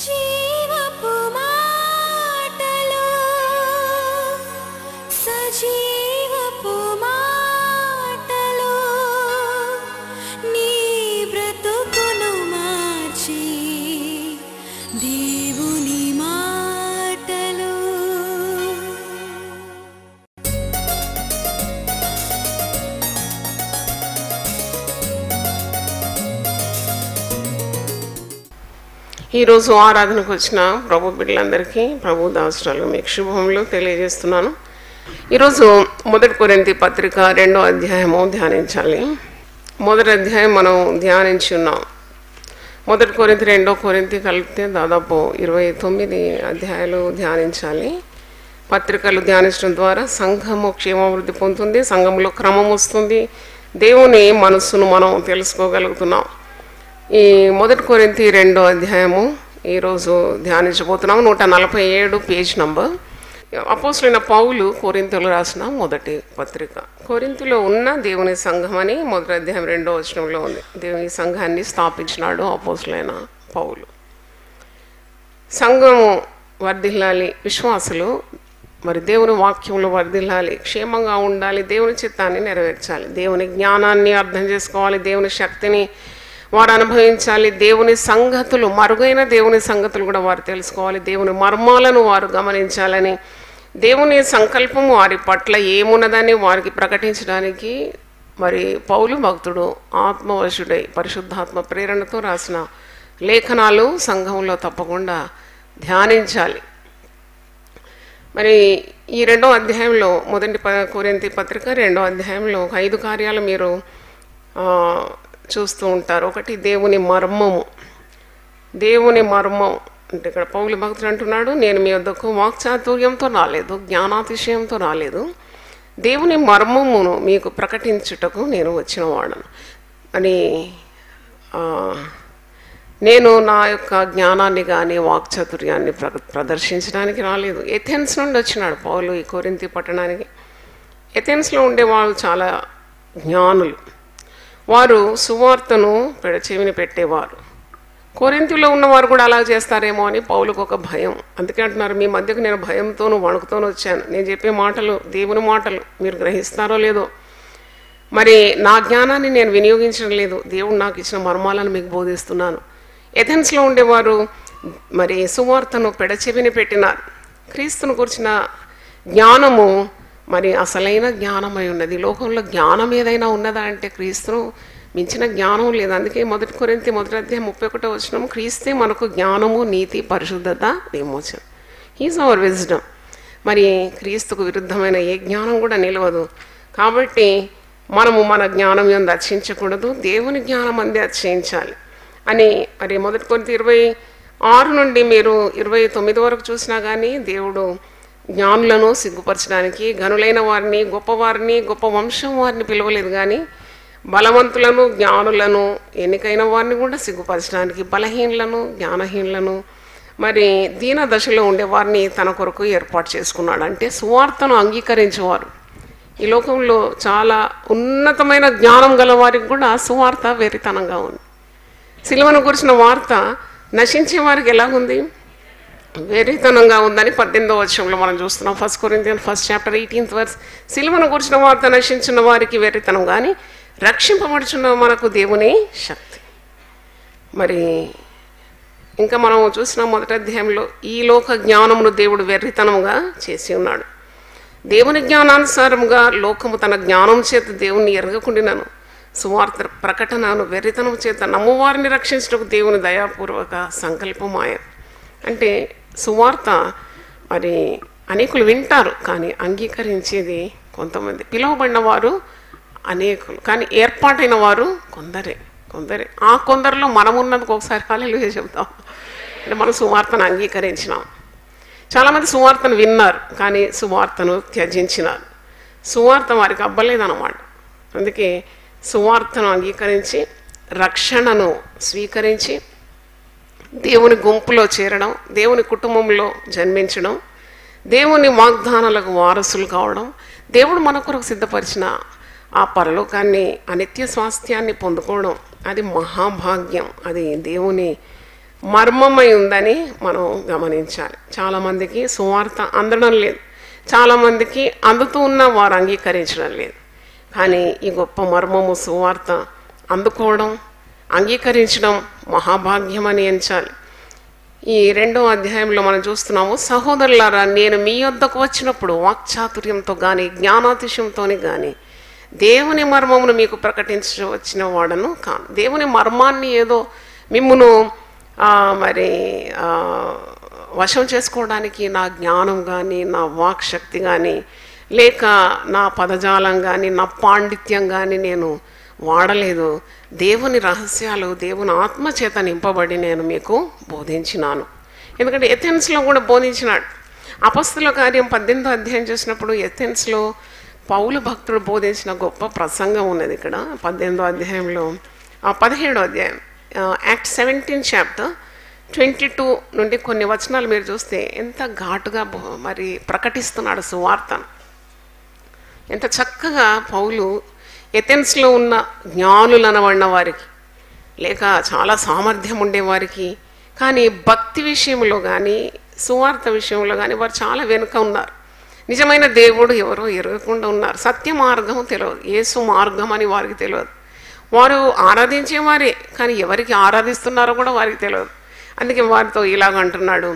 జీవపు మాటలు సజీవపు మాటలు నీ బ్రతుకును మార్చి దేవుని మాటలు ఈరోజు ఆరాధనకు వచ్చిన ప్రభు బిడ్డలందరికీ ప్రభు దాసురాలు మీకు శుభములు తెలియజేస్తున్నాను ఈరోజు మొదటి కొరింతి పత్రిక రెండో అధ్యాయము ధ్యానించాలి మొదటి అధ్యాయం మనం ధ్యానించి ఉన్నాం మొదటి కొరింతి రెండో కొరింతి కలిపితే దాదాపు ఇరవై తొమ్మిది అధ్యాయాలు ధ్యానించాలి పత్రికలు ధ్యానించడం ద్వారా సంఘము క్షేమాభివృద్ధి పొందుతుంది సంఘంలో క్రమం వస్తుంది దేవుని మనస్సును మనం తెలుసుకోగలుగుతున్నాం ఈ మొదటి కొరింతి రెండో అధ్యాయము ఈరోజు ధ్యానించబోతున్నాం నూట నలభై ఏడు పేజ్ నంబర్ అపోసులైన పౌలు కొరింతలు రాసిన మొదటి పత్రిక కొరింతిలో ఉన్న దేవుని సంఘం అని మొదటి అధ్యాయం రెండో వచనంలో ఉంది దేవుని సంఘాన్ని స్థాపించినాడు అపోసులైన పౌలు సంఘము వర్ధిల్లాలి విశ్వాసులు మరి దేవుని వాక్యంలో వర్ధిల్లాలి క్షేమంగా ఉండాలి దేవుని చిత్తాన్ని నెరవేర్చాలి దేవుని జ్ఞానాన్ని అర్థం చేసుకోవాలి దేవుని శక్తిని వారు అనుభవించాలి దేవుని సంగతులు మరుగైన దేవుని సంగతులు కూడా వారు తెలుసుకోవాలి దేవుని మర్మాలను వారు గమనించాలని దేవుని సంకల్పం వారి పట్ల ఏమున్నదని వారికి ప్రకటించడానికి మరి పౌలు భక్తుడు ఆత్మవశుడై పరిశుద్ధాత్మ ప్రేరణతో రాసిన లేఖనాలు సంఘంలో తప్పకుండా ధ్యానించాలి మరి ఈ రెండో అధ్యాయంలో మొదటి ప కొరింతి పత్రిక రెండో అధ్యాయంలో ఒక ఐదు కార్యాలు మీరు ఆ, చూస్తూ ఉంటారు ఒకటి దేవుని మర్మము దేవుని మర్మం అంటే ఇక్కడ పౌలు భక్తుడు అంటున్నాడు నేను మీ వద్దకు వాక్చాతుర్యంతో రాలేదు జ్ఞానాతిశయంతో రాలేదు దేవుని మర్మమును మీకు ప్రకటించుటకు నేను వచ్చిన వాడను అని ఆ, నేను నా యొక్క జ్ఞానాన్ని కానీ వాక్చాతుర్యాన్ని ప్ర ప్రదర్శించడానికి రాలేదు ఎథెన్స్ నుండి వచ్చినాడు పౌలు ఈ కొరింతి పట్టణానికి ఎథెన్స్లో ఉండే వాళ్ళు చాలా జ్ఞానులు వారు సువార్తను పెడచెవిని పెట్టేవారు కొరింతిలో ఉన్నవారు కూడా అలా చేస్తారేమో అని పౌలకు ఒక భయం అందుకే అంటున్నారు మీ మధ్యకు నేను భయంతోనూ వణుకుతోనూ వచ్చాను నేను చెప్పే మాటలు దేవుని మాటలు మీరు గ్రహిస్తారో లేదో మరి నా జ్ఞానాన్ని నేను వినియోగించడం లేదు దేవుడు నాకు ఇచ్చిన మర్మాలను మీకు బోధిస్తున్నాను ఎథెన్స్లో ఉండేవారు మరి సువార్తను పెడచెవిని పెట్టినారు క్రీస్తును గురించిన జ్ఞానము మరి అసలైన జ్ఞానమై ఉన్నది లోకంలో జ్ఞానం ఏదైనా ఉన్నదా అంటే క్రీస్తును మించిన జ్ఞానం లేదు అందుకే మొదటి కొరింతి మొదటి అధ్యాయం ముప్పై ఒకటో వచ్చినాము క్రీస్తే మనకు జ్ఞానము నీతి పరిశుద్ధత విమోచన హీజ్ అవర్ విజ్డమ్ మరి క్రీస్తుకు విరుద్ధమైన ఏ జ్ఞానం కూడా నిలవదు కాబట్టి మనము మన జ్ఞానం ఎందు అర్చించకూడదు దేవుని జ్ఞానం అందే అర్చించాలి అని మరి మొదటి కొంత ఇరవై ఆరు నుండి మీరు ఇరవై తొమ్మిది వరకు చూసినా కానీ దేవుడు జ్ఞానులను సిగ్గుపరచడానికి గనులైన వారిని గొప్పవారిని గొప్ప వంశం వారిని పిలవలేదు కానీ బలవంతులను జ్ఞానులను ఎన్నికైన వారిని కూడా సిగ్గుపరచడానికి బలహీనులను జ్ఞానహీనులను మరి దీన దశలో ఉండే వారిని తన కొరకు ఏర్పాటు చేసుకున్నాడు అంటే సువార్తను అంగీకరించేవారు ఈ లోకంలో చాలా ఉన్నతమైన జ్ఞానం గల వారికి కూడా సువార్త వెరితనంగా ఉంది సిలువను గురించిన వార్త నశించే వారికి ఎలాగుంది వెరితనంగా ఉందని పద్దెనిమిదో వర్షంలో మనం చూస్తున్నాం first Corinthian first chapter eighteenth verse సిలువను గురించిన వార్త నశించిన వారికి వెరితనం కానీ రక్షింపబడుచున్న మనకు దేవుని శక్తి మరి ఇంకా మనం చూసిన మొదటి అధ్యాయంలో ఈ లోక జ్ఞానమును దేవుడు వెర్రితనముగా చేసి ఉన్నాడు దేవుని జ్ఞానానుసారముగా లోకము తన జ్ఞానం చేత దేవుని ఎరగకుండినను సువార్త ప్రకటనను వెర్రితనం చేత నమ్మువారిని రక్షించడానికి దేవుని దయాపూర్వక సంకల్పమాయ అంటే సువార్త మరి అనేకులు వింటారు కానీ అంగీకరించేది కొంతమంది పిలువబడిన వారు అనేకులు కానీ ఏర్పాటైన వారు కొందరే కొందరే ఆ కొందరిలో మనం ఉన్నందుకు ఒకసారి హాలేలుగా చెబుతాం అంటే మనం సువార్తను అంగీకరించినాం చాలామంది సువార్తను విన్నారు కానీ సువార్తను త్యజించినారు సువార్త వారికి అబ్బలేదన్నమాట అందుకే సువార్తను అంగీకరించి రక్షణను స్వీకరించి దేవుని గుంపులో చేరడం దేవుని కుటుంబంలో జన్మించడం దేవుని వాగ్దానాలకు వారసులు కావడం దేవుడు మన కొరకు సిద్ధపరిచిన ఆ పరలోకాన్ని అనిత్య స్వాస్థ్యాన్ని పొందుకోవడం అది మహాభాగ్యం అది దేవుని మర్మమై ఉందని మనం గమనించాలి చాలామందికి సువార్త అందడం లేదు చాలామందికి అందుతూ ఉన్న వారు అంగీకరించడం లేదు కానీ ఈ గొప్ప మర్మము సువార్త అందుకోవడం అంగీకరించడం మహాభాగ్యమని ఎంచాలి ఈ రెండో అధ్యాయంలో మనం చూస్తున్నాము సహోదరులారా నేను మీ వద్దకు వచ్చినప్పుడు వాక్చాతుర్యంతో కానీ జ్ఞానాతిశయంతోని కానీ దేవుని మర్మమును మీకు ప్రకటించ వచ్చిన వాడను కాను దేవుని మర్మాన్ని ఏదో మిమ్మును ఆ, మరి ఆ, వశం చేసుకోవడానికి నా జ్ఞానం కానీ నా వాక్ శక్తి కానీ లేక నా పదజాలం కానీ నా పాండిత్యం కానీ నేను వాడలేదు దేవుని రహస్యాలు దేవుని ఆత్మ చేత నింపబడి నేను మీకు బోధించినాను ఎందుకంటే ఎథెన్స్లో కూడా బోధించినాడు అపస్తుల కార్యం పద్దెనిమిదో అధ్యాయం చేసినప్పుడు ఎథెన్స్లో పౌలు భక్తుడు బోధించిన గొప్ప ప్రసంగం ఉన్నది ఇక్కడ పద్దెనిమిదో అధ్యాయంలో ఆ పదిహేడో అధ్యాయం act seventeen chapter twenty two నుండి కొన్ని వచనాలు మీరు చూస్తే ఎంత ఘాటుగా బో- మరి ప్రకటిస్తున్నాడు సువార్తను ఎంత చక్కగా పౌలు ఎథెన్స్లో ఉన్న జ్ఞానులు అనబడిన వారికి లేక చాలా సామర్థ్యం ఉండేవారికి కానీ భక్తి విషయంలో కానీ సువార్త విషయంలో కానీ వారు చాలా వెనుక ఉన్నారు నిజమైన దేవుడు ఎవరో ఎరగకుండా ఉన్నారు సత్య మార్గం తెలియదు యేసు మార్గం అని వారికి తెలియదు వారు ఆరాధించే వారే కానీ ఎవరికి ఆరాధిస్తున్నారో కూడా వారికి తెలియదు అందుకే వారితో ఇలాగ అంటున్నాడు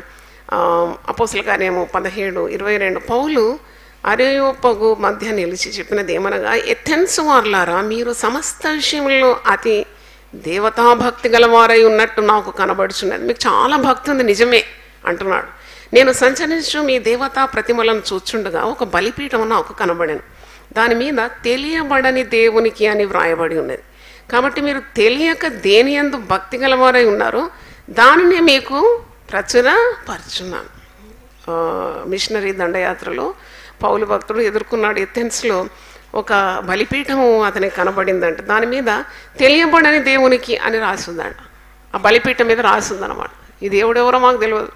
అపోసల కార్యము పదిహేడు ఇరవై రెండు పౌలు అరేయోపగు మధ్య నిలిచి చెప్పినది ఏమనగా ఎథెన్స్ వార్లారా మీరు సమస్త విషయంలో అతి దేవతాభక్తి గలవారై ఉన్నట్టు నాకు కనబడుచున్నది మీకు చాలా భక్తి ఉంది నిజమే అంటున్నాడు నేను సంచరించు మీ దేవతా ప్రతిమలను చూచుండగా ఒక బలిపీఠం నాకు కనబడాను దాని మీద తెలియబడని దేవునికి అని వ్రాయబడి ఉన్నది కాబట్టి మీరు తెలియక దేని యందు భక్తి గలవారై ఉన్నారో దానినే మీకు ప్రచురపరుచున్నాను ఆ, మిషనరీ దండయాత్రలో పౌలు భక్తుడు ఎదుర్కొన్నాడు ఎథెన్స్లో ఒక బలిపీఠము అతనికి కనబడిందంట దాని మీద తెలియబడని దేవునికి అని రాసిందంట ఆ బలిపీఠం మీద రాసిందనమాట ఈ దేవుడు ఎవరో మాకు తెలియదు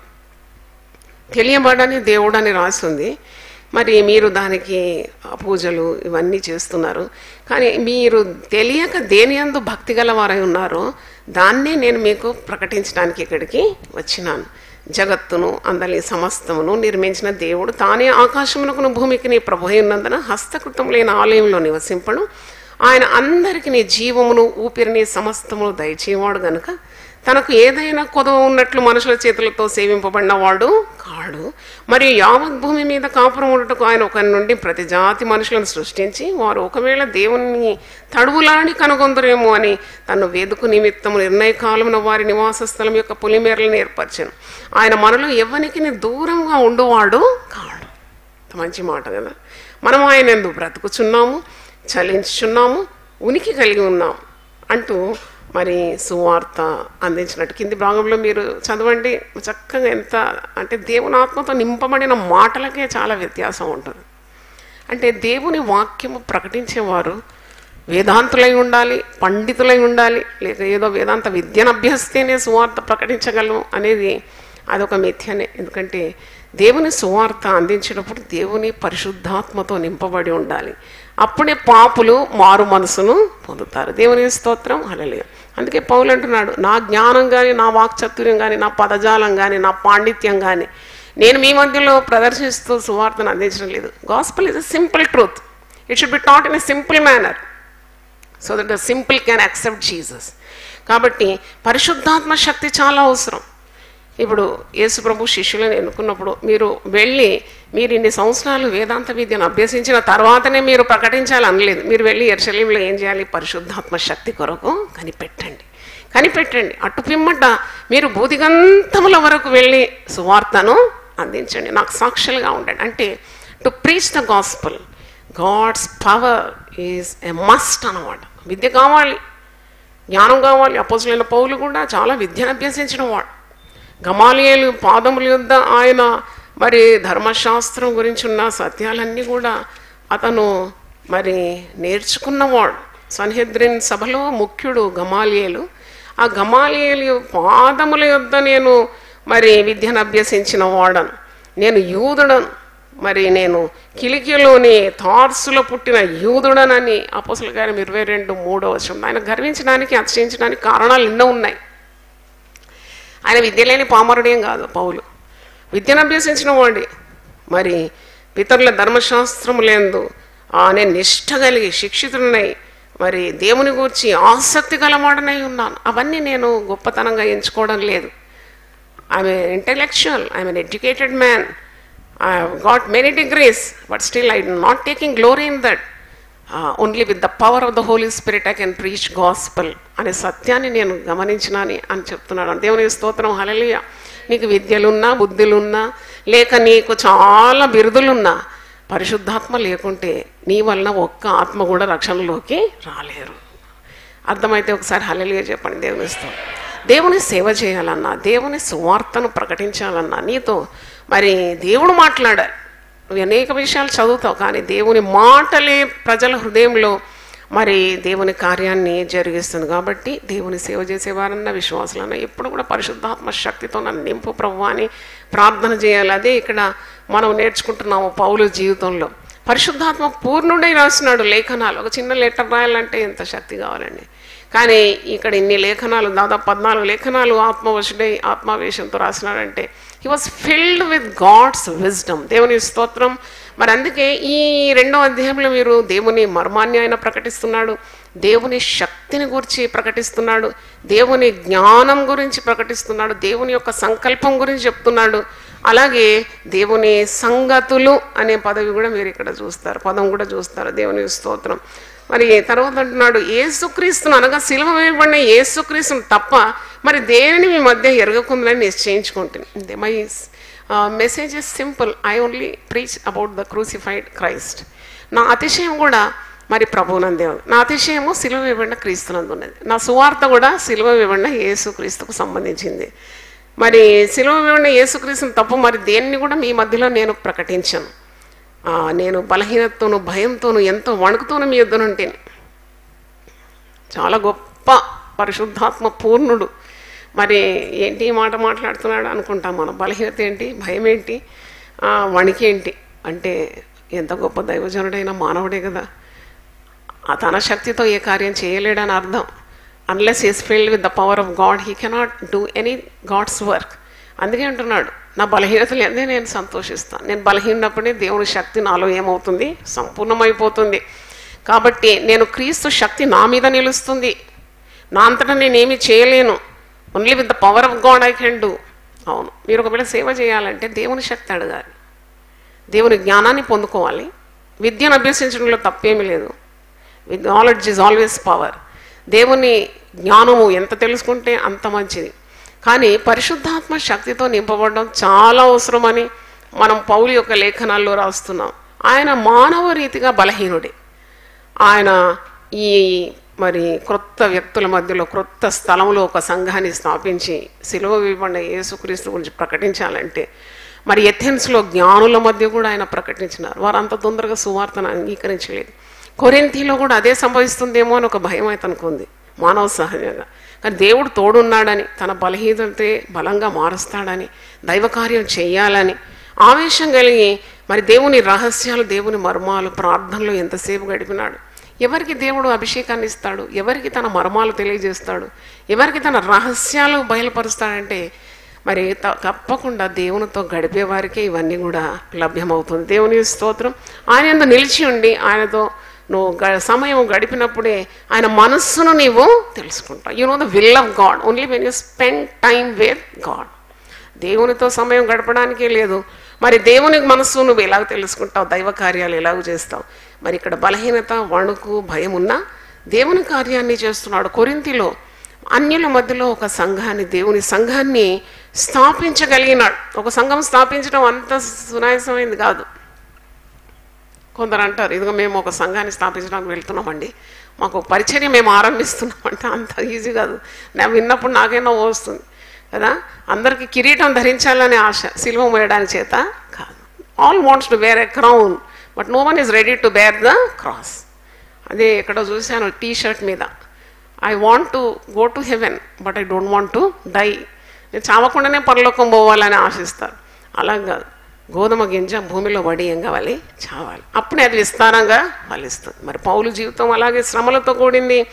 తెలియబడని దేవుడు అని రాస్తుంది మరి మీరు దానికి ఆ పూజలు ఇవన్నీ చేస్తున్నారు కానీ మీరు తెలియక దేని అందు భక్తి గలవారై ఉన్నారో దాన్నే నేను మీకు ప్రకటించడానికి ఇక్కడికి వచ్చినాను జగత్తును అందలి సమస్తమును నిర్మించిన దేవుడు తానే ఆకాశమునకును భూమికి నీ ప్రభు ఉన్నందున హస్తకృతం లేని ఆలయంలో నివసింపడు ఆయన అందరికి నీ జీవమును ఊపిరిని సమస్తమును దయచేవాడు గనుక తనకు ఏదైనా కొదవ ఉన్నట్లు మనుషుల చేతులతో సేవింపబడిన వాడు కాడు మరియు యావత్ భూమి మీద కాపురం ఉండటకు ఆయన ఒకరి నుండి ప్రతి జాతి మనుషులను సృష్టించి వారు ఒకవేళ దేవుని తడువులాని కనుగొందరేమో అని తను వేదుకు నిమిత్తము నిర్ణయ కాలమున వారి నివాస స్థలం యొక్క పులిమేరలను ఏర్పరిచాను ఆయన మనలో ఎవ్వనికి దూరంగా ఉండువాడు కాడు ఎంత మంచి మాట కదా మనం ఆయన ఎందు బ్రతుకుచున్నాము చలించుచున్నాము ఉనికి కలిగి ఉన్నాం అంటూ మరి సువార్త అందించినట్టు కింది భాగంలో మీరు చదవండి చక్కగా ఎంత అంటే దేవుని ఆత్మతో నింపబడిన మాటలకే చాలా వ్యత్యాసం ఉంటుంది అంటే దేవుని వాక్యము ప్రకటించేవారు వేదాంతులై ఉండాలి పండితులై ఉండాలి లేక ఏదో వేదాంత విద్యను అభ్యసిస్తేనే సువార్త ప్రకటించగలం అనేది అదొక మిథ్యనే ఎందుకంటే దేవుని సువార్త అందించేటప్పుడు దేవుని పరిశుద్ధాత్మతో నింపబడి ఉండాలి అప్పుడే పాపులు మారు మనసును పొందుతారు దేవుని స్తోత్రం హలలియ అందుకే పౌలు అంటున్నాడు నా జ్ఞానం కానీ నా వాక్చతుర్యం కానీ నా పదజాలం కానీ నా పాండిత్యం కానీ నేను మీ మధ్యలో ప్రదర్శిస్తూ సువార్తను అందించడం లేదు gospel is a simple truth it should be taught in a simple manner so that the simple can accept Jesus కాబట్టి పరిశుద్ధాత్మ శక్తి చాలా అవసరం ఇప్పుడు యేసు ప్రభు శిష్యులను ఎన్నుకున్నప్పుడు మీరు వెళ్ళి మీరు ఇన్ని సంవత్సరాలు వేదాంత విద్యను అభ్యసించిన తర్వాతనే మీరు ప్రకటించాలి అనలేదు మీరు వెళ్ళి ఎర్శలీంలో ఏం చేయాలి పరిశుద్ధాత్మ శక్తి కొరకు కనిపెట్టండి కనిపెట్టండి అటు పిమ్మట మీరు బూదిగంతముల వరకు వెళ్ళి సువార్తను అందించండి నాకు సాక్షులుగా ఉండండి అంటే to preach the gospel God's power is a must అన్నమాట విద్య కావాలి జ్ఞానం కావాలి అపోజులైన పౌలు కూడా చాలా విద్యను అభ్యసించిన వాడు గమాలియలు పాదముల యొద్ద ఆయన మరి ధర్మశాస్త్రం గురించి ఉన్న సత్యాలన్నీ కూడా అతను మరి నేర్చుకున్నవాడు సన్హెద్రిన్ సభలో ముఖ్యుడు గమాలియలు ఆ గమాలియలు పాదముల యొద్ద నేను మరి విద్యను అభ్యసించిన వాడను నేను యూదుడను మరి నేను కిలికిలోని తార్సులో పుట్టిన యూదుడనని అపోసల గారి ఇరవై రెండు మూడో వచనం ఆయన గర్వించడానికి అతిశయించడానికి కారణాలు ఎన్నో ఉన్నాయి ఆయన విద్య లేని పామరుడేం కాదు పౌలు విద్యను అభ్యసించిన వాడి మరి పితరుల ధర్మశాస్త్రములేందు అనే నిష్ఠ కలిగి శిక్షితుడినై మరి దేవుని గూర్చి ఆసక్తి గలవాడనై ఉన్నాను అవన్నీ నేను గొప్పతనంగా ఎంచుకోవడం లేదు I'm intellectual I'm an educated man I got many degrees but still I not taking glory in that only with the power of the holy spirit I can preach gospel అనే సత్యాన్ని నేను గమనించినాని అని చెప్తున్నాడు దేవుని స్తోత్రం హలలియ నీకు విద్యలున్నా బుద్ధులున్నా లేక నీకు చాలా బిరుదులున్నా పరిశుద్ధాత్మ లేకుంటే నీ వలన ఒక్క ఆత్మ కూడా రక్షణలోకి రాలేరు అర్థమైతే ఒకసారి హలలిగా చెప్పండి దేవుని స్తోత్రం దేవుని సేవ చేయాలన్నా దేవుని సువార్తను ప్రకటించాలన్నా నీతో మరి దేవుడు మాట్లాడాలి నువ్వు అనేక విషయాలు చదువుతావు కానీ దేవుని మాటలే ప్రజల హృదయంలో మరి దేవుని కార్యాన్ని జరిగిస్తుంది కాబట్టి దేవుని సేవ చేసేవారన్న విశ్వాసులన్న ఎప్పుడు కూడా పరిశుద్ధాత్మ శక్తితో నన్ను నింపు ప్రభు అని ప్రార్థన చేయాలి అదే ఇక్కడ మనం నేర్చుకుంటున్నాము పౌలు జీవితంలో పరిశుద్ధాత్మ పూర్ణుడై రాసినాడు లేఖనాలు ఒక చిన్న లెటర్ రాయాలంటే ఎంత శక్తి కావాలండి కానీ ఇక్కడ ఇన్ని లేఖనాలు దాదాపు పద్నాలుగు లేఖనాలు ఆత్మవశుడై ఆత్మావేశంతో రాసినాడంటే he was filled with God's wisdom దేవుని స్తోత్రం మరి అందుకే ఈ రెండో అధ్యాయంలో మీరు దేవుని మర్మాన్ని ఆయన ప్రకటిస్తున్నాడు దేవుని శక్తిని గురించి ప్రకటిస్తున్నాడు దేవుని జ్ఞానం గురించి ప్రకటిస్తున్నాడు దేవుని యొక్క సంకల్పం గురించి చెప్తున్నాడు అలాగే దేవుని సంగతులు అనే పదవి కూడా మీరు ఇక్కడ చూస్తారు పదం కూడా చూస్తారు దేవుని స్తోత్రం మరి తర్వాత అంటున్నాడు ఏసుక్రీస్తును అనగా సిలువ వేయబడిన ఏసుక్రీస్తును తప్ప మరి దేనిని మీ మధ్య ఎరగకుందని నిశ్చయించుకుంటుంది my message is simple I only preach about the crucified Christ నా అతిశయం కూడా మరి ప్రభునందేవుడు నా అతిశయము సిలువ వేయబడిన క్రీస్తునందు ఉన్నది నా సువార్త కూడా సిలువ వేయబడిన యేసు క్రీస్తుకు సంబంధించింది మరి సిలువ వేయబడిన యేసుక్రీస్తుని తప్ప మరి దేన్ని కూడా మీ మధ్యలో నేను ప్రకటించాను ఆ, నేను బలహీనతతోను భయంతోను ఎంతో వణుకుతోను మీ యుద్ధనుంటేను చాలా గొప్ప పరిశుద్ధాత్మ పూర్ణుడు మరి ఏంటి ఈ మాట మాట్లాడుతున్నాడు అనుకుంటాం మనం బలహీనత ఏంటి భయం ఏంటి ఆ, వణికేంటి అంటే ఎంత గొప్ప దైవజనుడైన మానవుడే కదా ఆ తన శక్తితో ఏ కార్యం చేయలేడని అర్థం unless is filled with the power of God he cannot do any God's work అందుకే అంటున్నాడు నా బలహీనతలు ఎందే నేను సంతోషిస్తాను నేను బలహీనప్పుడే దేవుని శక్తి నాలో ఏమవుతుంది సంపూర్ణమైపోతుంది కాబట్టి నేను క్రీస్తు శక్తి నా మీద నిలుస్తుంది నా అంతటా నేనేమి చేయలేను only with the power of God I can do అవును మీరు ఒకవేళ సేవ చేయాలంటే దేవుని శక్తి అడగాలి దేవుని జ్ఞానాన్ని పొందుకోవాలి విద్యను అభ్యసించడంలో తప్పేమీ లేదు with knowledge is always power దేవుని జ్ఞానము ఎంత తెలుసుకుంటే అంత మంచిది కానీ పరిశుద్ధాత్మ శక్తితో నింపబడడం చాలా అవసరమని మనం పౌలు యొక్క లేఖనాల్లో రాస్తున్నాం ఆయన మానవ రీతిగా బలహీనుడే ఆయన ఈ మరి క్రొత్త వ్యక్తుల మధ్యలో క్రొత్త స్థలంలో ఒక సంఘాన్ని స్థాపించి సిలువ విపడిన యేసుక్రీస్తు గురించి ప్రకటించాలంటే మరి ఎథెన్స్లో జ్ఞానుల మధ్య కూడా ఆయన ప్రకటించినారు వారు అంత తొందరగా సువార్తను అంగీకరించలేదు కొరింథీలో కూడా అదే సంభవిస్తుందేమో అని ఒక భయం అయితే అనుకుంది మానవ సహజంగా కానీ దేవుడు తోడున్నాడని తన బలహీనతే బలంగా మారుస్తాడని దైవకార్యం చేయాలని ఆవేశం కలిగి మరి దేవుని రహస్యాలు దేవుని మర్మాలు ప్రార్థనలో ఎంతసేపు గడిపినాడు ఎవరికి దేవుడు అభిషేకాన్ని ఇస్తాడు ఎవరికి తన మర్మాలు తెలియజేస్తాడు ఎవరికి తన రహస్యాలు బయలుపరుస్తాడంటే మరి త- తప్పకుండా దేవునితో గడిపే వారికే ఇవన్నీ కూడా లభ్యమవుతుంది దేవుని స్తోత్రం ఆయన యందు నిలిచి ఉండి ఆయనతో నువ్వు గ- సమయం గడిపినప్పుడే ఆయన మనస్సును నీవు తెలుసుకుంటావు you know the will of God only when you spend time with God దేవునితో సమయం గడపడానికే లేదు మరి దేవుని మనస్సు నువ్వు ఎలాగ తెలుసుకుంటావు దైవ కార్యాలు ఎలాగ చేస్తావు మరి ఇక్కడ బలహీనత వణుకు భయం ఉన్నా దేవుని కార్యాన్ని చేస్తున్నాడు కొరింతిలో అన్యుల మధ్యలో ఒక సంఘాన్ని దేవుని సంఘాన్ని స్థాపించగలిగినాడు ఒక సంఘం స్థాపించడం అంత సునాయాసమైంది కాదు కొందరు అంటారు ఇదిగో మేము ఒక సంఘాన్ని స్థాపించడానికి వెళ్తున్నామండి మాకు ఒక పరిచర్య మేము ఆరంభిస్తున్నామంటే అంత ఈజీ కాదు నేను విన్నప్పుడు నాకేనో వస్తుంది కదా అందరికీ కిరీటం ధరించాలనే ఆశ సిల్వ మోయడానికి చేత కాదు all wants to wear a crown but no one is ready to bear the cross అదే ఎక్కడో చూశాను టీ షర్ట్ మీద I want to go to heaven but I don't want to die నేను చావకుండానే పరలోకం పోవాలని ఆశిస్తారు అలా కాదు గోధుమ గింజ భూమిలో పడి ఏం కావాలి చావాలి అప్పుడే అది విస్తారంగా ఫలిస్తుంది మరి పౌలు జీవితం అలాగే శ్రమలతో కూడింది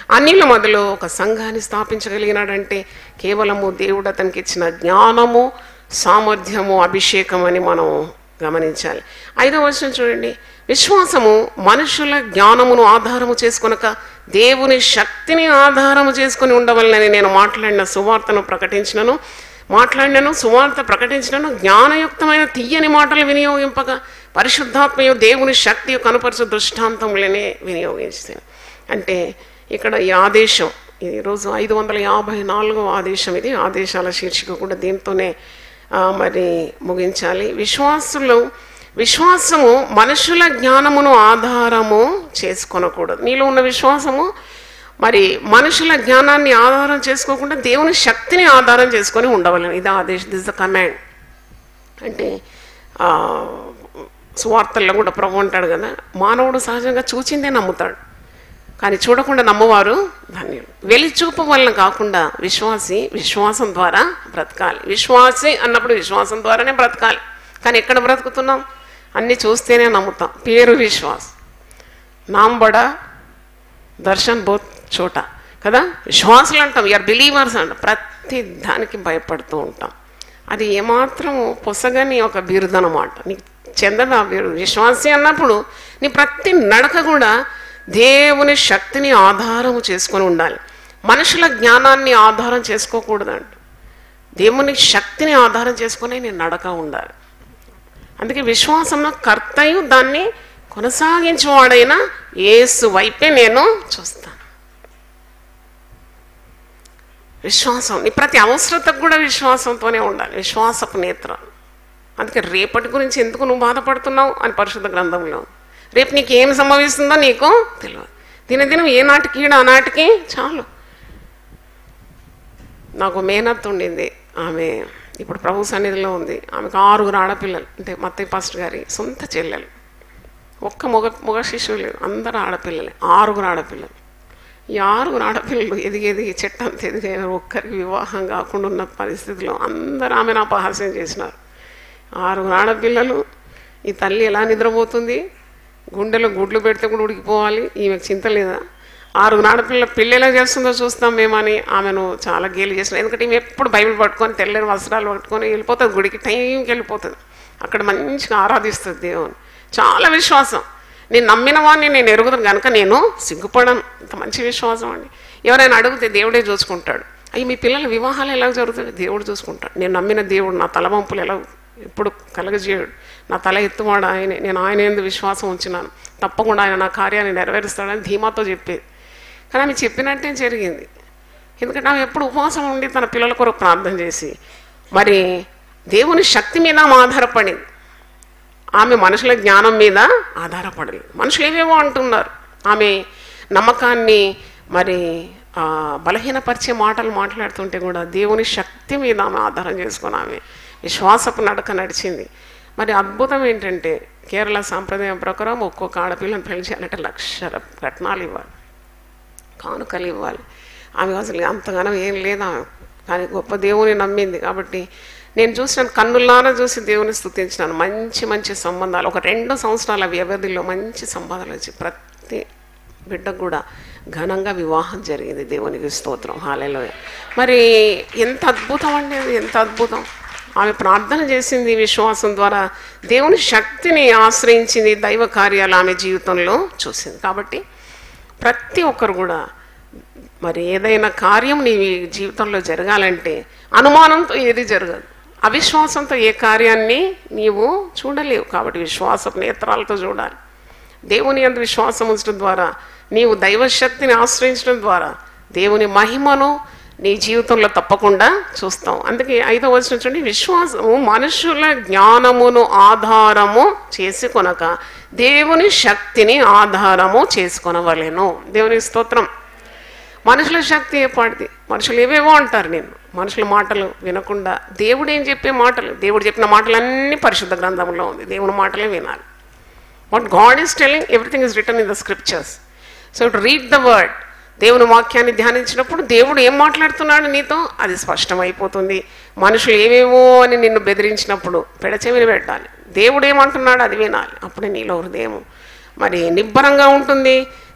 అన్నిల మొదలు ఒక సంఘాన్ని స్థాపించగలిగినాడంటే కేవలము దేవుడు అతనికి ఇచ్చిన జ్ఞానము సామర్థ్యము అభిషేకం అని మనం గమనించాలి ఐదవ వచనం చూడండి విశ్వాసము మనుషుల జ్ఞానమును ఆధారము చేసుకొనక దేవుని శక్తిని ఆధారము చేసుకొని ఉండవలనని నేను మాట్లాడిన సువార్తను ప్రకటించినను మాట్లాడినను సువార్త ప్రకటించినను జ్ఞానయుక్తమైన తీయని మాటలు వినియోగింపగా పరిశుద్ధాత్మయు దేవుని శక్తి కనుపరచు దృష్టాంతములనే వినియోగించాను అంటే ఇక్కడ ఈ ఆదేశం ఈరోజు ఐదు వందల యాభై నాలుగో ఆదేశం ఇది ఆదేశాల శీర్షిక కూడా దీంతోనే ఆ, మరి ముగించాలి విశ్వాసులు విశ్వాసము మనుషుల జ్ఞానమును ఆధారము చేసుకొనకూడదు నీలో ఉన్న విశ్వాసము మరి మనుషుల జ్ఞానాన్ని ఆధారం చేసుకోకుండా దేవుని శక్తిని ఆధారం చేసుకొని ఉండవలను ఇది ఆదేశం దిస్ ద కమాండ్ అంటే ఆ, సువార్తల్లో కూడా ప్రభు అంటాడు కదా మానవుడు సహజంగా చూచిందే నమ్ముతాడు కానీ చూడకుండా నమ్మవారు ధన్యులు వెలి చూపు వలన కాకుండా విశ్వాసి విశ్వాసం ద్వారా బ్రతకాలి విశ్వాసి అన్నప్పుడు విశ్వాసం ద్వారానే బ్రతకాలి కానీ ఎక్కడ బ్రతుకుతున్నాం అన్ని చూస్తేనే నమ్ముతాం పేరు విశ్వాస్ నాంబడ దర్శన్ బోత్ చోట కదా విశ్వాసులు అంటాం ఆర్ బిలీవర్స్ అంటాం ప్రతి దానికి భయపడుతూ ఉంటాం అది ఏమాత్రం పొసగని ఒక బిరుదనమాట నీకు చెందదు ఆ బిరుదు విశ్వాసి అన్నప్పుడు నీ ప్రతి నడక కూడా దేవుని శక్తిని ఆధారము చేసుకొని ఉండాలి మనుషుల జ్ఞానాన్ని ఆధారం చేసుకోకూడదంట దేవుని శక్తిని ఆధారం చేసుకుని నీ నడక ఉండాలి అందుకే విశ్వాసంలో కర్తయు దాన్ని కొనసాగించేవాడైనా ఏసు వైపే నేను చూస్తాను విశ్వాసం నీ ప్రతి అవసరతకు కూడా విశ్వాసంతోనే ఉండాలి విశ్వాసపు నేత్రం అందుకే రేపటి గురించి ఎందుకు నువ్వు బాధపడుతున్నావు అని పరిశుద్ధ గ్రంథంలో ఉంది. రేపు నీకు ఏం సంభవిస్తుందో నీకు తెలియదు దినదినం ఏ నాటికి ఈడ ఆనాటికి చాలు నాకు మేనత్ ఉండింది ఆమె ఇప్పుడు ప్రభు సన్నిధిలో ఉంది ఆమెకు ఆరుగురు ఆడపిల్లలు అంటే మత్తయ్య పాస్టర్ గారి సొంత చెల్లెలు ఒక్క మగ మగ శిశువు లేదు అందరు ఆడపిల్లలే ఆరుగురు ఆడపిల్లలు ఈ ఆరుగురు ఆడపిల్లలు ఎదిగి ఎదిగి చెట్టంత ఎదిగిన ఒక్కరికి వివాహం కాకుండా ఉన్న పరిస్థితిలో అందరూ ఆమెను అపహాస్యం చేసినారు ఆరుగురు ఆడపిల్లలు ఈ తల్లి ఎలా నిద్రపోతుంది గుండెలో గుడ్లు పెడితే కూడా ఉడికిపోవాలి ఈమెకు చింత లేదా ఆరుగురు ఆడపిల్ల పిల్ల ఎలా చేస్తుందో చూస్తాం మేమని ఆమెను చాలా గేలి చేసిన ఎందుకంటే ఈమె ఎప్పుడు బైబిల్ పట్టుకొని తెల్లని వస్త్రాలు పట్టుకొని వెళ్ళిపోతుంది గుడికి టైంకి వెళ్ళిపోతుంది అక్కడ మంచిగా ఆరాధిస్తుంది దేవుని చాలా విశ్వాసం నేను నమ్మిన వాడిని నేను ఎరుగుతాను కనుక నేను సిగ్గుపడను ఇంత మంచి విశ్వాసం అండి ఎవరైనా అడిగితే దేవుడే చూసుకుంటాడు అయ్యి మీ పిల్లల వివాహాలు ఎలా జరుగుతాయి దేవుడు చూసుకుంటాడు నేను నమ్మిన దేవుడు నా తలవంపులు ఎలా ఎప్పుడు కలగజేయడు నా తల ఎత్తువాడు ఆయనే నేను ఆయన ఎందు విశ్వాసం ఉంచినాను తప్పకుండా ఆయన నా కార్యాన్ని నెరవేరుస్తాడని ధీమాతో చెప్పేది కానీ ఆమె చెప్పినట్టే జరిగింది ఎందుకంటే ఆమె ఎప్పుడు ఉపవాసం ఉండి తన పిల్లల కొరకు ప్రార్థన చేసి మరి దేవుని శక్తి మీద ఆమె ఆధారపడింది ఆమె మనుషుల జ్ఞానం మీద ఆధారపడలేదు మనుషులు ఏవేవో అంటున్నారు ఆమె నమ్మకాన్ని మరి ఆ, బలహీనపరిచే మాటలు మాట్లాడుతుంటే కూడా దేవుని శక్తి మీద ఆమె ఆధారం చేసుకొని ఆమె విశ్వాసపు నడక నడిచింది మరి అద్భుతం ఏంటంటే కేరళ సాంప్రదాయం ప్రకారం ఒక్కొక్క ఆడపిల్లని పెళ్లి చేయాలంటే లక్ష రత్నాలు ఇవ్వాలి కానుకలు ఇవ్వాలి ఆమె అసలు అంతగానో ఏం లేదు ఆమె కానీ గొప్ప దేవుని నమ్మింది కాబట్టి నేను చూసిన కన్నుల్లారా చూసి దేవుని స్తుతించినాను మంచి మంచి సంబంధాలు ఒక రెండు సంవత్సరాల వ్యవధిలో మంచి సంబంధాలు వచ్చి ప్రతి బిడ్డకు కూడా ఘనంగా వివాహం జరిగింది దేవునికి స్తోత్రం హాలేలో మరి ఎంత అద్భుతం అండి అది ఎంత అద్భుతం ఆమె ప్రార్థన చేసింది విశ్వాసం ద్వారా దేవుని శక్తిని ఆశ్రయించింది దైవ కార్యాలు ఆమె జీవితంలో చూసింది కాబట్టి ప్రతి ఒక్కరు కూడా మరి ఏదైనా కార్యం నీ జీవితంలో జరగాలంటే అనుమానంతో ఏది జరగదు అవిశ్వాసంతో ఏ కార్యాన్ని నీవు చూడలేవు కాబట్టి విశ్వాసపు నేత్రాలతో చూడాలి దేవుని అందు విశ్వాసం ఉంచడం ద్వారా నీవు దైవశక్తిని ఆశ్రయించడం ద్వారా దేవుని మహిమను నీ జీవితంలో తప్పకుండా చూస్తాం అందుకే ఐదో వచ్చిన చూడండి విశ్వాసము మనుషుల జ్ఞానమును ఆధారము చేసుకొనక దేవుని శక్తిని ఆధారము చేసుకొనవలెను దేవుని స్తోత్రం మనుషుల శక్తి ఏపాటిది మనుషులు ఏవేవో అంటారు నేను మనుషుల మాటలు వినకుండా దేవుడు ఏం చెప్పే మాటలు దేవుడు చెప్పిన మాటలన్నీ పరిశుద్ధ గ్రంథంలో ఉంది దేవుని మాటలే వినాలి what God is telling everything is written in the scriptures so to read the word దేవుని వాక్యాన్ని ధ్యానించినప్పుడు దేవుడు ఏం మాట్లాడుతున్నాడు నీతో అది స్పష్టమైపోతుంది మనుషులు ఏవేవో అని నిన్ను బెదిరించినప్పుడు పెడచెవిని పెట్టాలి దేవుడు ఏమంటున్నాడు అది వినాలి అప్పుడే నీలో హృదయం మరి నిబ్బరంగా ఉంటుంది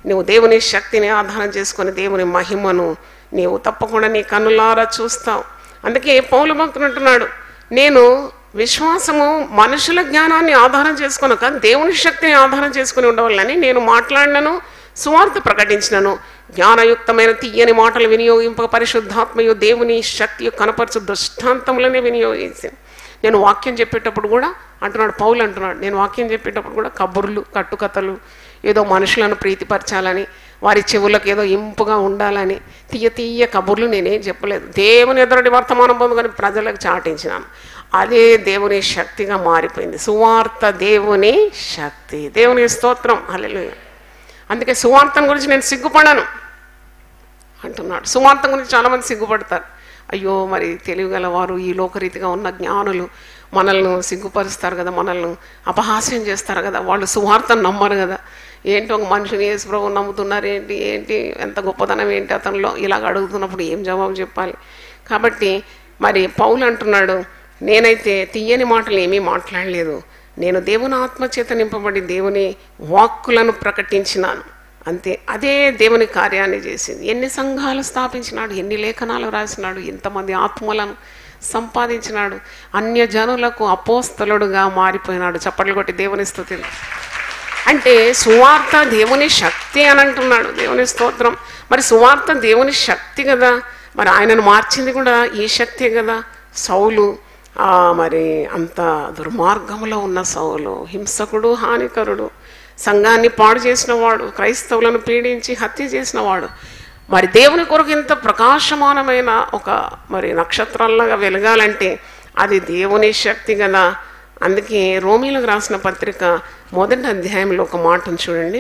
నువ్వు దేవుని శక్తిని ఆధారం చేసుకొని దేవుని మహిమను నీవు తప్పకుండా నీ కన్నులారా చూస్తావు అందుకే పౌలు భక్తుడు అంటున్నాడు నేను విశ్వాసము మనుషుల జ్ఞానాన్ని ఆధారం చేసుకునక దేవుని శక్తిని ఆధారం చేసుకుని ఉండవాలని నేను మాట్లాడినను సువార్త ప్రకటించినను జ్ఞానయుక్తమైన తీయని మాటలు వినియోగింపక పరిశుద్ధాత్మయు దేవుని శక్తి కనపరచు దృష్టాంతములనే వినియోగించింది నేను వాక్యం చెప్పేటప్పుడు కూడా అంటున్నాడు పౌలు అంటున్నాడు నేను వాక్యం చెప్పేటప్పుడు కూడా కబుర్లు కట్టుకథలు ఏదో మనుషులను ప్రీతిపరచాలని వారి చెవులకు ఏదో ఇంపుగా ఉండాలని తీయ తీయ కబుర్లు నేనేం చెప్పలేదు దేవుని ఎదురటి వర్తమానం పొందుకొని ప్రజలకు చాటించినాను అదే దేవుని శక్తిగా మారిపోయింది సువార్త దేవుని శక్తి దేవుని స్తోత్రం హల్లెలూయా అందుకే సువార్తను గురించి నేను సిగ్గుపడను అంటున్నాడు సువార్త గురించి చాలామంది సిగ్గుపడతారు అయ్యో మరి తెలివిగలవారు ఈ లోకరీతిగా ఉన్న జ్ఞానులు మనల్ని సిగ్గుపరుస్తారు కదా మనల్ని అపహాస్యం చేస్తారు కదా వాళ్ళు సువార్తను నమ్మరు కదా ఏంటి ఒక మనిషిని యేసుప్రభు నమ్ముతున్నారు ఏంటి ఏంటి ఎంత గొప్పతనం ఏంటి అతనిలో ఇలాగ అడుగుతున్నప్పుడు ఏం జవాబు చెప్పాలి కాబట్టి మరి పౌలు అంటున్నాడు నేనైతే తీయని మాటలు ఏమీ మాట్లాడలేదు నేను దేవుని ఆత్మచేత నింపబడి దేవుని వాక్కులను ప్రకటించినాను అంతే అదే దేవుని కార్యాన్ని చేసింది ఎన్ని సంఘాలు స్థాపించినాడు ఎన్ని లేఖనాలు రాసినాడు ఎంతమంది ఆత్మలను సంపాదించినాడు అన్య జనులకు అపోస్తలుడుగా మారిపోయినాడు చప్పట్లు కొట్టి దేవుని స్థుతి అంటే సువార్త దేవుని శక్తి అని అంటున్నాడు దేవుని స్తోత్రం మరి సువార్త దేవుని శక్తి కదా మరి ఆయనను మార్చింది కూడా ఈ శక్తే కదా సౌలు ఆ, మరి అంత దుర్మార్గంలో ఉన్న సౌలు హింసకుడు హానికరుడు సంఘాన్ని పాడు చేసినవాడు క్రైస్తవులను పీడించి హత్య చేసినవాడు మరి దేవుని కొరకు ఇంత ప్రకాశమానమైన ఒక మరి నక్షత్రాల్లాగా వెలగాలంటే అది దేవుని శక్తి కదా అందుకే రోమిలకు రాసిన పత్రిక మొదటి అధ్యాయంలో ఒక మాటను చూడండి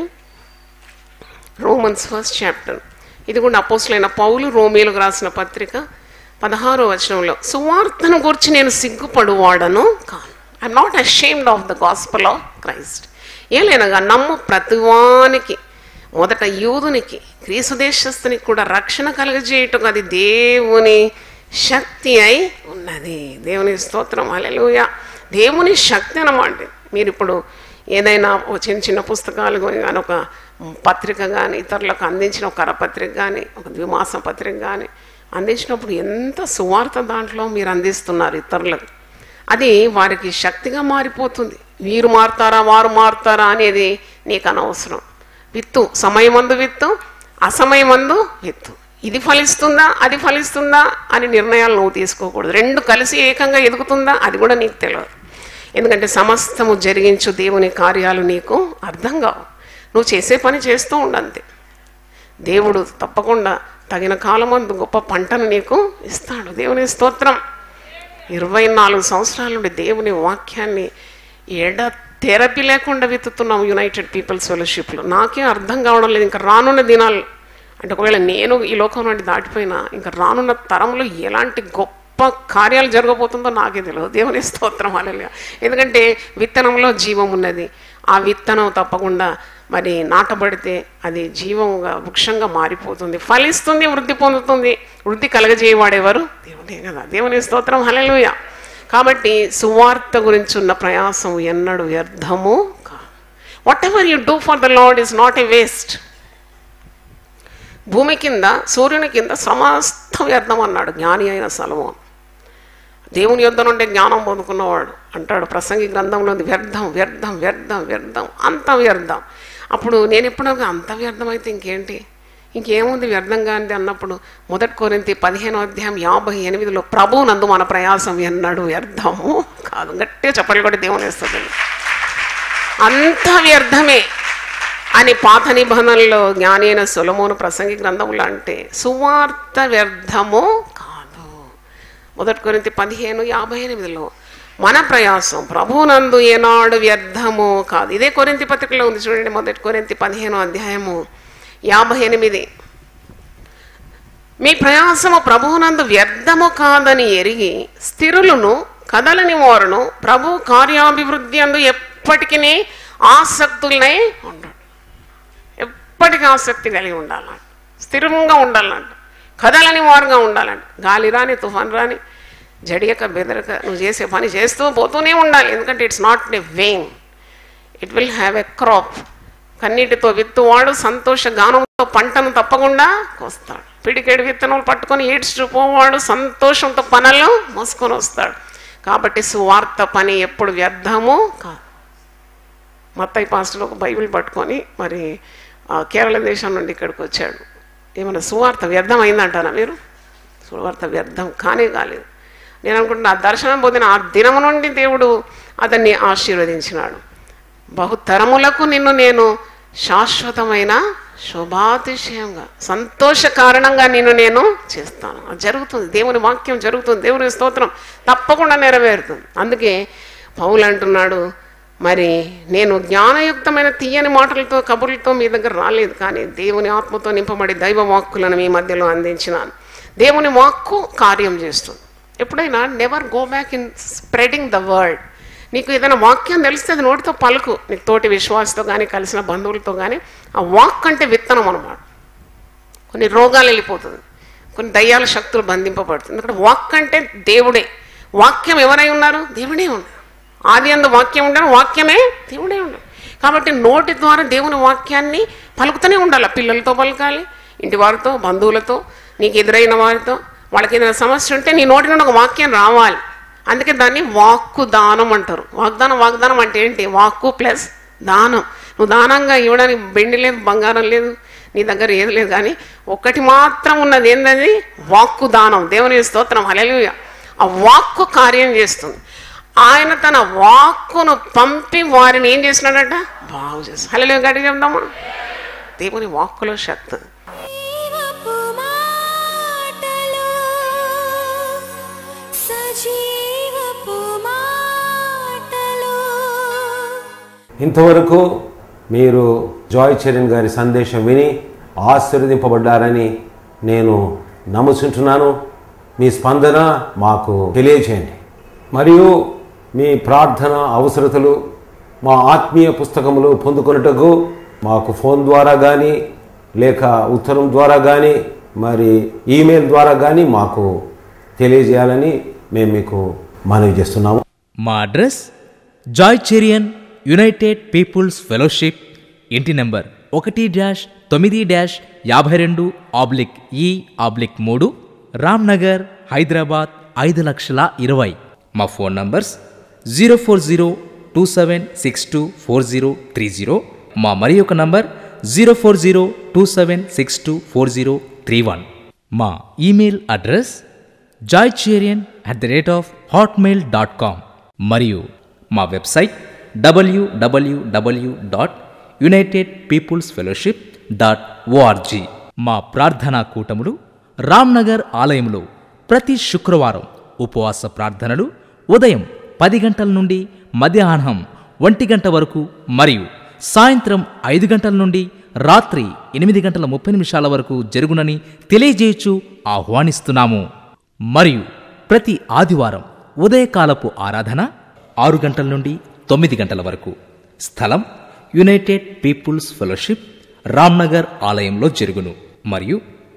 రోమన్స్ ఫస్ట్ చాప్టర్ ఇది కూడా అపోసులైన పౌలు రోమిలకు రాసిన పత్రిక పదహారో వచనంలో సువార్తను గురించి నేను సిగ్గుపడువాడను కాను I'm not ashamed of the gospel of Christ ఏలైనగా నమ్ము ప్రతివానికి మొదట యూదునికి క్రీస్తు దేశస్థునికి కూడా రక్షణ కలుగజేయటం అది దేవుని శక్తి అయి ఉన్నది దేవుని స్తోత్రం అలెలుయ దేవుని శక్తి అన్నమాట మీరు ఇప్పుడు ఏదైనా ఒక చిన్న చిన్న పుస్తకాలు కొని కానీ ఒక పత్రిక కానీ ఇతరులకు అందించిన ఒక కరపత్రిక కానీ ఒక ద్విమాస పత్రిక కానీ అందించినప్పుడు ఎంత సువార్త దాంట్లో మీరు అందిస్తున్నారు ఇతరులకు అది వారికి శక్తిగా మారిపోతుంది వీరు మారుతారా వారు మారుతారా అనేది నీకు అనవసరం విత్తు సమయమందు విత్తు అసమయమందు విత్తు ఇది ఫలిస్తుందా అది ఫలిస్తుందా అని నిర్ణయాలు నువ్వు తీసుకోకూడదు రెండు కలిసి ఏకంగా ఎదుగుతుందా అది కూడా నీకు తెలియదు ఎందుకంటే సమస్తము జరిగించు దేవుని కార్యాలు నీకు అర్థం కావు నువ్వు చేసే పని చేస్తూ ఉండంతే దేవుడు తప్పకుండా తగిన కాలమందు గొప్ప పంటను నీకు ఇస్తాడు దేవుని స్తోత్రం ఇరవై నాలుగు సంవత్సరాల నుండి దేవుని వాక్యాన్ని ఎడ థెరపీ లేకుండా విత్తుతున్నాం యునైటెడ్ పీపుల్స్ ఫెలోషిప్లో నాకేం అర్థం కావడం లేదు ఇంకా రానున్న దినాలు అంటే ఒకవేళ నేను ఈ లోకం నుండి దాటిపోయినా ఇంకా రానున్న తరంలో ఎలాంటి గొప్ప కార్యాలు జరగబోతుందో నాకే తెలియదు దేవుని స్తోత్రం అలెలుగా ఎందుకంటే విత్తనంలో జీవం ఉన్నది ఆ విత్తనం తప్పకుండా మరి నాటబడితే అది జీవంగా వృక్షంగా మారిపోతుంది ఫలిస్తుంది వృద్ధి పొందుతుంది వృద్ధి కలగజేయవాడేవారు దేవుడే కదా దేవుని స్తోత్రం హలెలుయ కాబట్టి సువార్త గురించి ఉన్న ప్రయాసం ఎన్నడు వ్యర్థము whatever you do for the Lord is not a waste భూమి కింద సూర్యుని కింద సమస్తం వ్యర్థం అన్నాడు జ్ఞాని అయిన సలమోన్ దేవుని యొద్ద నుండి జ్ఞానం పొందుకున్నవాడు అంటాడు ప్రసంగి గ్రంథంలో ఉంది, వ్యర్థం వ్యర్థం వ్యర్థం వ్యర్థం అంత వ్యర్థం అప్పుడు నేను ఎప్పుడు అంత వ్యర్థం అయితే ఇంకేంటి ఇంకేముంది వ్యర్థం కానిది అన్నప్పుడు మొదటి కోరింతి పదిహేనో అధ్యాయం యాభై ఎనిమిదిలో ప్రభు నందు మన ప్రయాసం ఎన్నడు వ్యర్థము కాదు గట్టిగా చెప్పలు కూడా దేవుని వేస్తుంది అంత వ్యర్థమే అని పాత నిబంధనలో జ్ఞాని అయిన సొలమోను ప్రసంగి గ్రంథంలో అంటే సువార్త వ్యర్థము కాదు మొదటి కొరింతి పదిహేను యాభై ఎనిమిదిలో మన ప్రయాసం ప్రభునందు ఏనాడు వ్యర్థము కాదు ఇదే కొరింతి పత్రికలో ఉంది చూడండి మొదటి కొరింతి పదిహేను అధ్యాయము యాభై ఎనిమిది మీ ప్రయాసము ప్రభువునందు వ్యర్థము కాదని ఎరిగి స్థిరులను కదలని వారును ప్రభు కార్యాభివృద్ధి అందు ఎప్పటికీ ఆసక్తులనే ఉండడు ఎప్పటికీ ఆసక్తి కలిగి ఉండాలంట స్థిరంగా ఉండాలంట కదలని వారుగా ఉండాలంట గాలి రాని తుఫాన్ రాని జడియక బెదరక నువ్వు చేసే పని చేస్తూ పోతూనే ఉండాలి ఎందుకంటే it's not a vain it will have a crop కన్నీటితో విత్తువాడు సంతోష గానంతో పంటను తప్పకుండా కోస్తాడు పిడికెడు విత్తనాలు పట్టుకొని ఈడ్చుకు పోవాడు సంతోషంతో పనులు మోసుకొని వస్తాడు కాబట్టి సువార్త పని ఎప్పుడు వ్యర్థము కాదు మత్తయి పాస్టర్ ఒక బైబిల్ పట్టుకొని మరి ఆ కేరళ దేశం నుండి ఇక్కడికి వచ్చాడు ఏమన్నా సువార్త వ్యర్థం అయిందంటారా మీరు సువార్త వ్యర్థం కానే కాలేదు నేను అనుకుంటున్నా ఆ దర్శనం పొందిన ఆ దినము నుండి దేవుడు అతన్ని ఆశీర్వదించినాడు బహుతరములకు నిన్ను నేను శాశ్వతమైన శుభాతిశయంగా సంతోష కారణంగా నిన్ను నేను చేస్తాను అది జరుగుతుంది దేవుని వాక్యం జరుగుతుంది దేవుని స్తోత్రం తప్పకుండా నెరవేరుతుంది అందుకే పౌలు అంటున్నాడు మరి నేను జ్ఞానయుక్తమైన తీయని మాటలతో కబుర్లతో మీ దగ్గర రాలేదు కానీ దేవుని ఆత్మతో నింపబడి దైవ వాక్కులను మీ మధ్యలో అందించినాను దేవుని వాక్కు కార్యం చేస్తుంది ఎప్పుడైనా never go back in spreading the word నీకు ఏదైనా వాక్యం తెలిస్తే అది నోటితో పలుకు నీకు తోటి విశ్వాసతో కానీ కలిసిన బంధువులతో కానీ ఆ వాక్ అంటే విత్తనం అనమాట కొన్ని రోగాలు వెళ్ళిపోతుంది కొన్ని దయ్యాల శక్తులు బంధింపబడుతుంది ఎందుకంటే వాక్ అంటే దేవుడే వాక్యం ఎవరై ఉన్నారు దేవుడే ఉన్నారు ఆది అందు వాక్యం ఉండడం వాక్యమే దేవుడే ఉండడు కాబట్టి నోటి ద్వారా దేవుని వాక్యాన్ని పలుకుతూనే ఉండాలి పిల్లలతో పలకాలి ఇంటి వారితో బంధువులతో నీకు ఎదురైన వారితో వాళ్ళకి ఏదైనా సమస్య ఉంటే నీ నోటి నుండి ఒక వాక్యం రావాలి అందుకే దాన్ని వాక్కు దానం అంటారు వాగ్దానం వాగ్దానం అంటే ఏంటి వాక్కు ప్లస్ దానం నువ్వు దానంగా ఇవ్వడానికి బెండి లేదు బంగారం లేదు నీ దగ్గర ఏది లేదు కానీ ఒక్కటి మాత్రం ఉన్నది ఏంటది వాక్కు దానం దేవుని స్తోత్రం హల్లెలూయ ఆ వాక్కు కార్యం చేస్తుంది ఆయన తన వాక్కును పంపి వారిని ఏం చేసినాడట బాగు చేసి హలో గడి చెప్దామా దేవుని వాక్కులో శక్తి జీవపు మాటలు సజీవపు మాటలు ఇంతవరకు మీరు జాయ్ చరణ్ గారి సందేశం విని ఆశీర్వదింపబడ్డారని నేను నమ్ముచుంటున్నాను మీ స్పందన మాకు తెలియచేయండి మరియు మీ ప్రార్థన అవసరతలు మా ఆత్మీయ పుస్తకములు పొందుకొనుటకు మాకు ఫోన్ ద్వారా కానీ లేక ఉత్తరం ద్వారా కానీ మరి ఈమెయిల్ ద్వారా కానీ మాకు తెలియజేయాలని మేము మీకు మనవి చేస్తున్నాము మా address Joy Cherian United peoples Fellowship ఇంటి నెంబర్ ఒకటి డాష్ తొమ్మిది డాష్ యాభై రెండు ఆబ్లిక్ ఈ ఆబ్లిక్ మూడు రామ్ నగర్ హైదరాబాద్ ఐదు లక్షల ఇరవై మా phone numbers zero four zero two seven six two four zero three zero మా మరి ఒక number zero four zero two seven six two four zero three one మా email address Joy Cherian at the rate of Hotmail dot com మరియు మా website WWW dot united peoples fellowship dot ORG మా ప్రార్థనా కూటములు రామ్నగర్ ఆలయంలో ప్రతి శుక్రవారం ఉపవాస ప్రార్థనలు ఉదయం పది గంటల నుండి మధ్యాహ్నం ఒంటి గంట వరకు మరియు సాయంత్రం ఐదు గంటల నుండి రాత్రి ఎనిమిది గంటల ముప్పై నిమిషాల వరకు జరుగునని తెలియజేయచ్చు ఆహ్వానిస్తున్నాము మరియు ప్రతి ఆదివారం ఉదయకాలపు ఆరాధన ఆరు గంటల నుండి తొమ్మిది గంటల వరకు స్థలం యునైటెడ్ పీపుల్స్ ఫెలోషిప్ రామ్నగర్ ఆలయంలో జరుగును మరియు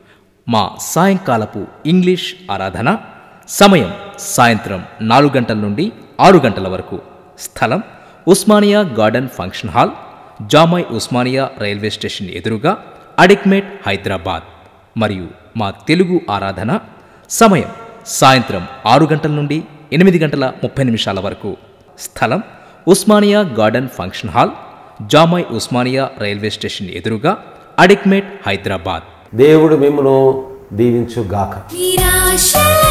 మా సాయంకాలపు ఇంగ్లీష్ ఆరాధన సమయం సాయంత్రం నాలుగు గంటల నుండి ఆరు గంటల వరకు స్థలం Osmania Garden Function Hall Jamai Osmania railway station ఎదురుగా అడిక్మేట్ హైదరాబాద్ మరియు మా తెలుగు ఆరాధన సమయం సాయంత్రం ఆరు గంటల నుండి ఎనిమిది గంటల ముప్పై నిమిషాల వరకు స్థలం Osmania Garden Function Hall Jamai Osmania railway station ఎదురుగా అడిక్మేట్ హైదరాబాద్ దేవుడు మిమ్మను దీవించుగాక నిరాశల